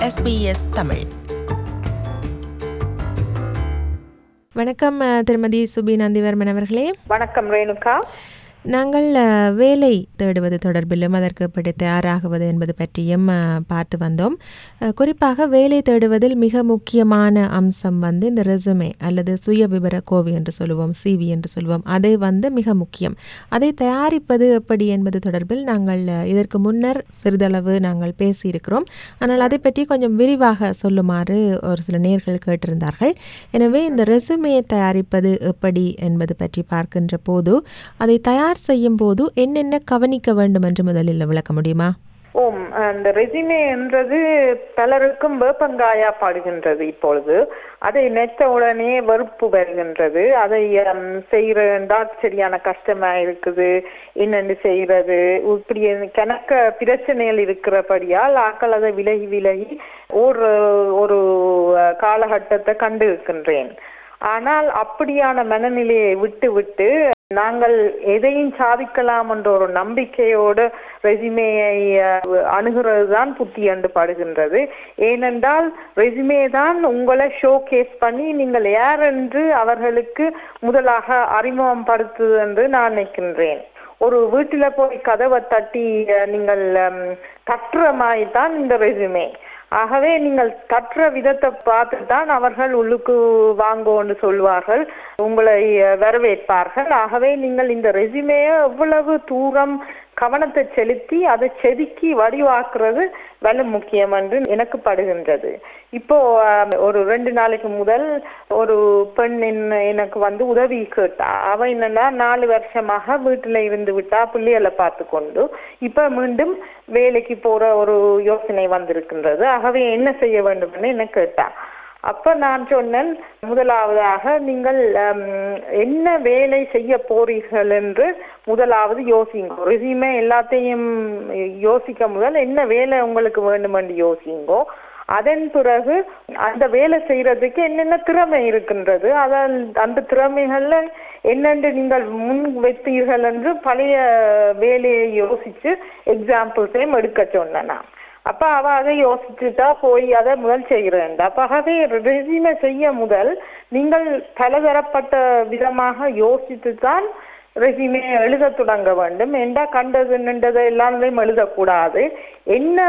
SBS Tamil வணக்கம் அஹ், திருமதி சுபி நந்திவர்மன் அவர்களே வணக்கம் ரேணுகா நாங்கள் அஹ், வேலை தேடுவது தொடர்பிலும் அதற்கு எப்படி தயாராகுவது என்பது பற்றியும் அஹ், பார்த்து வந்தோம் அஹ், குறிப்பாக வேலை தேடுவதில் மிக முக்கியமான அம்சம் வந்து இந்த ரெசுமே அல்லது சுய விவர கோவி என்று சொல்லுவோம் சிவி என்று சொல்லுவோம் அது வந்து மிக முக்கியம் அதை தயாரிப்பது எப்படி என்பது தொடர்பில் நாங்கள் அஹ், இதற்கு முன்னர் சிறிதளவு நாங்கள் பேசியிருக்கிறோம் ஆனால் அதை பற்றி கொஞ்சம் விரிவாக சொல்லுமாறு ஒரு சில நேர்கள் கேட்டிருந்தார்கள் எனவே இந்த ரெசுமையை தயாரிப்பது எப்படி என்பது பற்றி பார்க்கின்ற போது அதை தயார் செய்யும் போது என்னென்ன கவனிக்க வேண்டும் என்று முதலில் விளக்க முடியுமா ஓம் அந்த ரெசிமே என்றது பலருக்கும் வேப்பங்காயா பாடுகின்றது இப்பொழுது அதை நெத்த உடனே வெறுப்பு வருகின்றது அதை ஹம், செய்யறதா சரியான கஷ்டமா இருக்குது என்னென்னு செய்யறது இப்படி கணக்க பிரச்சனைகள் இருக்கிறபடியால் ஆக்கள் அதை விலகி விலகி ஒரு ஒரு அஹ், காலகட்டத்தை கண்டு இருக்கின்றேன் ஆனால் அப்படியான மனநிலையை விட்டு விட்டு நாங்கள் எதையும் சாதிக்கலாம் என்ற ஒரு நம்பிக்கையோடு ரெசிமேயை அணுகிறது தான் புத்தி என்று படுகின்றது ஏனென்றால் ரெசிமே தான் உங்களை ஷோ கேஸ் பண்ணி நீங்கள் யார் என்று அவர்களுக்கு முதலாக அறிமுகப்படுத்துது என்று நான் நினைக்கின்றேன் ஒரு வீட்டில போய் கதவை தட்டி அஹ், நீங்கள் ஹம், தட்டுற மாதிரி தான் இந்த ரெசுமே ஆகவே நீங்கள் கற்ற விதத்தை பார்த்து தான் அவர்கள் உள்ளுக்கு வாங்கோன்னு சொல்வார்கள் உங்களை அஹ், வரவேற்பார்கள் ஆகவே நீங்கள் இந்த ரெசுமையை எவ்வளவு தூரம் கவனத்தை செலுத்தி அதை செதுக்கி வடிவாக்குறது வலு முக்கியம் என்று எனக்கு படுகின்றது இப்போ அஹ், ஒரு ரெண்டு நாளைக்கு முதல் ஒரு பெண் என்ன- எனக்கு வந்து உதவி கேட்டா அவ என்னன்னா நாலு வருஷமாக வீட்டுல இருந்து விட்டா பிள்ளைகளை பார்த்து கொண்டு இப்ப மீண்டும் வேலைக்கு போற ஒரு யோசனை வந்திருக்கின்றது ஆகவே என்ன செய்ய வேண்டும்னு என்ன கேட்டா அப்ப நான் சொன்னேன் முதலாவதாக நீங்கள் ஹம், என்ன வேலை செய்ய போறீர்கள் என்று முதலாவது யோசிங்கோ ரெசியூமே எல்லாத்தையும் யோசிக்க முதல் என்ன வேலை உங்களுக்கு வேண்டும் என்று யோசிங்கோ அதன் பிறகு அந்த வேலை செய்யறதுக்கு என்னென்ன திறமை இருக்கின்றது அதான் அந்த திறமைகள்ல என்னென்று நீங்கள் முன் வைத்தீர்கள் என்று பழைய வேலையை யோசிச்சு எக்ஸாம்பிள்ஸையும் எடுக்க சொன்னேன் நான் அப்ப அவ அதை யோசிச்சுட்டா போய் அதை முதல் செய்கிறேன் அப்ப ஆகவே ரெசியூமே செய்ய முதல் நீங்கள் பலதரப்பட்ட விதமாக யோசித்து தான் ரெசியூமே எழுத தொடங்க வேண்டும் எந்த கண்டது நின்றதை எல்லாத்தையும் எழுதக்கூடாது என்ன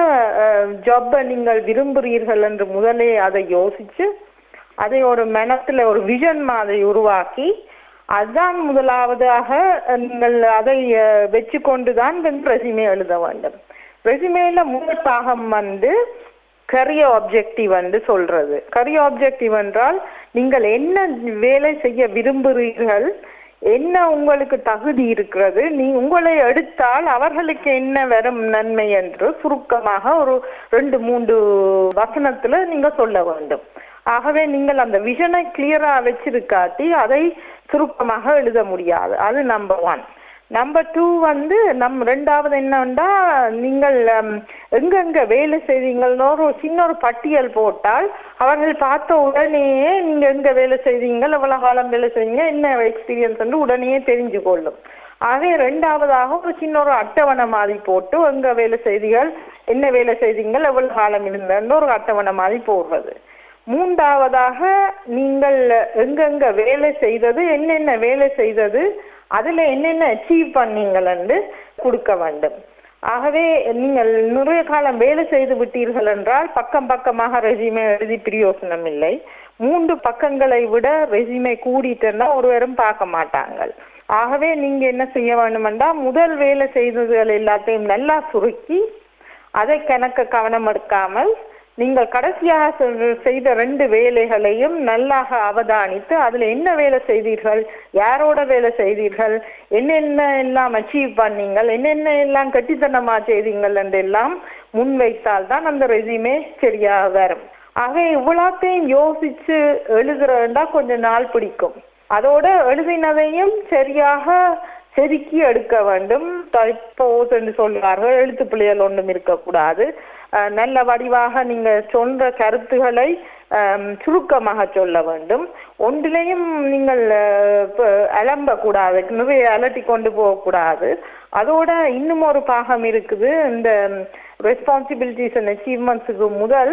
ஜாப்பை நீங்கள் விரும்புகிறீர்கள் என்று முதலே அதை யோசிச்சு அதை ஒரு மனத்துல ஒரு விஷன் மாதிரி உருவாக்கி அதுதான் முதலாவதாக அஹ், நீங்கள் அதை அஹ், வச்சு கொண்டுதான் ரெசியூமே எழுத வேண்டும் ரெசியூமேல முதல் பாகம் வந்து கரியர் ஆப்ஜெக்டிவ் வந்து சொல்றது கரியர் ஆப்ஜெக்டிவ் என்றால் நீங்கள் என்ன வேலை செய்ய விரும்புகிறீர்கள் என்ன உங்களுக்கு தகுதி இருக்கிறது நீ உங்களை எடுத்தால் அவர்களுக்கு என்ன வரும் நன்மை என்று சுருக்கமாக ஒரு ரெண்டு மூன்று வசனத்துல நீங்க சொல்ல வேண்டும் ஆகவே நீங்கள் அந்த விஷனை கிளியரா வச்சிருக்காட்டி அதை சுருக்கமாக எழுத முடியாது அது நம்பர் ஒன் நம்பர் டூ வந்து நம் ரெண்டாவது என்னன்னா நீங்கள் ஹம், எங்கெங்க வேலை செய்வீங்கன்னு ஒரு சின்ன ஒரு பட்டியல் போட்டால் அவர்கள் பார்த்த உடனேயே நீங்க எங்க வேலை செய்வீங்க எவ்வளவு காலம் வேலை செய்வீங்க என்ன எக்ஸ்பீரியன்ஸ் என்று உடனே தெரிஞ்சு கொள்ளும் ஆகவே ரெண்டாவதாக ஒரு சின்ன ஒரு அட்டவணை மாதிரி போட்டு எங்க வேலை செய்தீர்கள் என்ன வேலை செய்தீங்கள் எவ்வளவு காலம் இருந்தன்னு ஒரு அட்டவணை மாதிரி போடுறது மூன்றாவதாக நீங்கள் எங்கெங்க வேலை செய்தது என்னென்ன வேலை செய்தது அதுல என்னென்ன அச்சீவ் பண்ணீங்கள்னு கொடுக்க வேண்டும் ஆகவே நீங்கள் நிறைய காலம் வேலை செய்து விட்டீர்கள் என்றால் பக்கம் பக்கமாக ரெசியூமே எழுதி பிரயோசனம் இல்லை மூன்று பக்கங்களை விட ரெசியூமே கூடிட்டேன்னா ஒருவரும் பார்க்க மாட்டாங்க ஆகவே நீங்க என்ன செய்ய வேண்டுமென்றா முதல் வேலை செய்ததுகள் எல்லாத்தையும் நல்லா சுருக்கி அதை கணக்க கவனம் எடுக்காமல் நீங்கள் கடைசியாக செ- செய்த ரெண்டு வேலைகளையும் நல்லாக அவதானித்து அதுல என்ன வேலை செய்தீர்கள் யாரோட வேலை செய்தீர்கள் என்னென்ன எல்லாம் அச்சீவ் பண்ணீங்கள் என்னென்ன எல்லாம் கட்டித்தனமா செய்தீங்கள் என்றெல்லாம் முன்வைத்தால் தான் அந்த ரெசியூமே சரியா வரும் ஆக இவ்வளோத்தையும் யோசிச்சு எழுதுறதுண்டா கொஞ்ச நாள் பிடிக்கும் அதோட எழுதினதையும் சரியாக செதுக்கி எடுக்க வேண்டும் டைப்போஸ் என்று சொல்வார்கள் எழுத்து பிள்ளைகள் ஒன்றும் இருக்கக்கூடாது அஹ் நல்ல வடிவாக நீங்க சொல்ற கருத்துக்களை அஹ், சுருக்கமாக சொல்ல வேண்டும் ஒன்றிலையும் நீங்கள் அஹ், ப- அலம்ப கூடாது நிறைய அலட்டி கொண்டு போகக்கூடாது அதோட இன்னும் ஒரு பாகம் இருக்குது இந்த ரெஸ்பான்சிபிலிட்டிஸ் அண்ட் அச்சீவ்மெண்ட்ஸுக்கு முதல்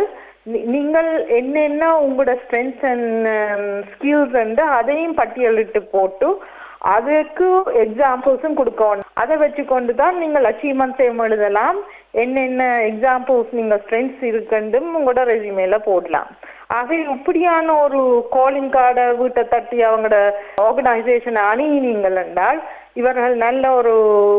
நீ- நீங்கள் என்னென்ன உங்களோட ஸ்ட்ரென்த்ஸ் அண்ட் ஸ்கில்ஸ் வந்து அதையும் பட்டியலிட்டு போட்டு அதுக்கு எக்ஸாம்பிள்ஸும் கொடுக்கணும் அதை வச்சு கொண்டு தான் நீங்கள் அச்சீவ்மெண்ட்ஸையும் எழுதலாம் என்னென்ன எக்ஸாம்பிள்ஸ் நீங்கள் ஸ்ட்ரென்த்ஸ் இருக்குன்றும் உங்களோட ரெசியூமேல போடலாம் ஆக இப்படியான ஒரு காலிங் கார்டை வீட்டை தட்டி அவங்களோட ஆர்கனைசேஷனை அணுகினீங்கள் என்றால் இவர்கள் நல்ல ஒரு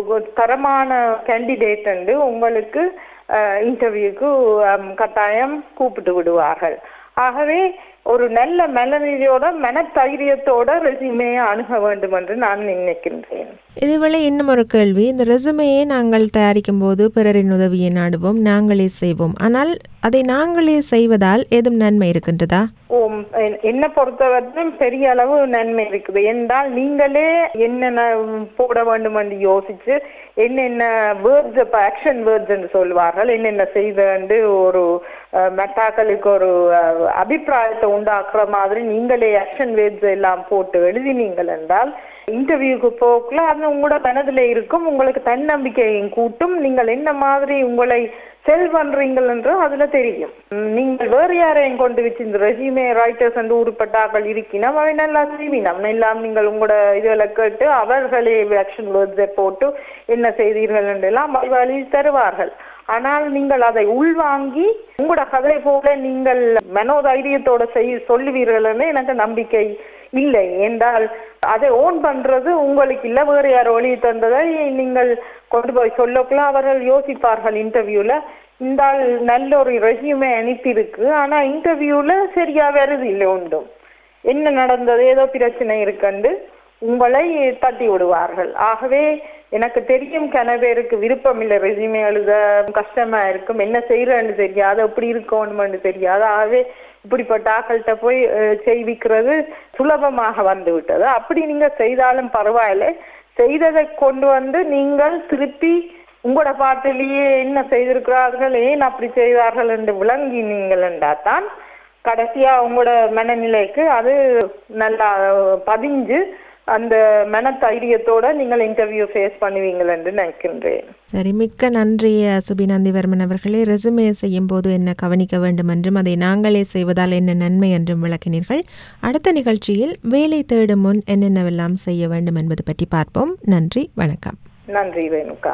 தரமான கேண்டிடேட் என்று உங்களுக்கு இன்டர்வியூக்கு கட்டாயம் கூப்பிட்டு விடுவார்கள் ஆகவே ஒரு நல்ல மனநிலையோட மனதைரியத்தோட ரெசியூமையை அணுக வேண்டும் என்று நான் நினைக்கின்றேன் இதேவேளை இன்னும் ஒரு கேள்வி இந்த ரெசுமையை நாங்கள் தயாரிக்கும் போது பிறரின் உதவியை நாடுவோம் நாங்களே செய்வோம் ஆனால் அதை நாங்களே செய்வதால் ஏதும் நன்மை இருக்கின்றதா ஓம் என்- என்னை பொறுத்தவரைக்கும் பெரிய அளவு நன்மை இருக்குது என்றால் நீங்களே என்னென்ன போட வேண்டும் என்று யோசிச்சு என்னென்ன வேர்ட்ஸ் இப்போ ஆக்ஷன் வேர்ட்ஸ் என்று சொல்வார்கள் என்னென்ன செய்து ஒரு அஹ், மெட்டாக்களுக்கு ஒரு அஹ், அபிப்பிராயத்தை உண்டாக்குற மாதிரி நீங்களே ஆக்ஷன் வேர்ட்ஸ் எல்லாம் போட்டு எழுதினீங்கள் என்றால் இன்டர்வியூக்கு போகல அது உங்களோட மனதில் இருக்கும் உங்களுக்கு தன்னம்பிக்கையும் கூட்டும் நீங்கள் என்ன மாதிரி உங்களை செல் பண்றீங்கள் என்று அதுல தெரியும் உம், நீங்கள் வேறு யாரையும் கொண்டு வச்சு இந்த ரெசியூமே ரைட்டர்ஸ் என்று உருப்பட்டாக்கள் இருக்கினம் அவை நல்லா செய்வினம் எல்லாம் நீங்கள் உங்களோட இதுகளை கேட்டு அவர்களே ஆக்ஷன் வேர்ட்ஸை போட்டு என்ன செய்தீர்கள் என்றெல்லாம் வழி தருவார்கள் ஆனால் நீங்கள் அதை உள்வாங்கி உங்களோட கதை போல நீங்கள் மனோதைரியத்தோட செய் சொல்லுவீர்கள் என்று எனக்கு நம்பிக்கை இல்லை என்றால் அதை ஓன் பண்றது உங்களுக்கு இல்ல வேறு யாரோ ஒளி தந்ததை நீங்கள் கொண்டு போய் சொல்லக்குள்ள அவர்கள் யோசிப்பார்கள் இன்டர்வியூல இந்த ஆள் நல்ல ஒரு ரெசியூமே அனுப்பியிருக்கு ஆனா இன்டர்வியூல சரியா வருது இல்லை ஒன்றும் என்ன நடந்தது ஏதோ பிரச்சனை இருக்குண்டு உங்களை தட்டி விடுவார்கள் ஆகவே எனக்கு தெரியும் கன பேருக்கு விருப்பம் இல்லை ரெசியூமே எழுத கஷ்டமா இருக்கும் என்ன செய்யறன்னு தெரியாது எப்படி இருக்கணும்னு தெரியாது ஆகவே இப்படிப்பட்ட ஆக்கள்கிட்ட போய் அஹ், செய்விக்கிறது சுலபமாக வந்து விட்டது அப்படி நீங்க செய்தாலும் பரவாயில்லை செய்ததை கொண்டு வந்து நீங்கள் திருப்பி உங்களோட பாட்டிலேயே என்ன செய்திருக்கிறார்கள் ஏன் அப்படி செய்தார்கள் என்று விளங்கி நீங்கள் என்றாதான் கடைசியா உங்களோட மனநிலைக்கு அது நல்லா அஹ், பதிஞ்சு அந்த மன தைரியத்தோட நீங்கள் இன்டர்வியூ ஃபேஸ் பண்ணுவீங்கள் என்று நினைக்கின்றேன் சரி மிக்க நன்றி அஹ், சுபிநந்திவர்மன் அவர்களே ரெசுமே செய்யும் போது என்ன கவனிக்க வேண்டும் என்றும் அதை நாங்களே செய்வதால் என்ன நன்மை என்றும் விளக்கினீர்கள் அடுத்த நிகழ்ச்சியில் வேலை தேடும் முன் என்னென்னவெல்லாம் செய்ய வேண்டும் என்பது பற்றி பார்ப்போம் நன்றி வணக்கம் நன்றி ரேணுகா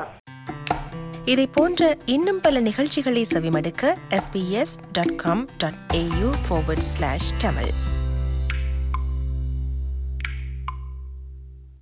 இதை போன்ற இன்னும் பல நிகழ்ச்சிகளை செவிமடுக்க sbs.com.au forward slash tamil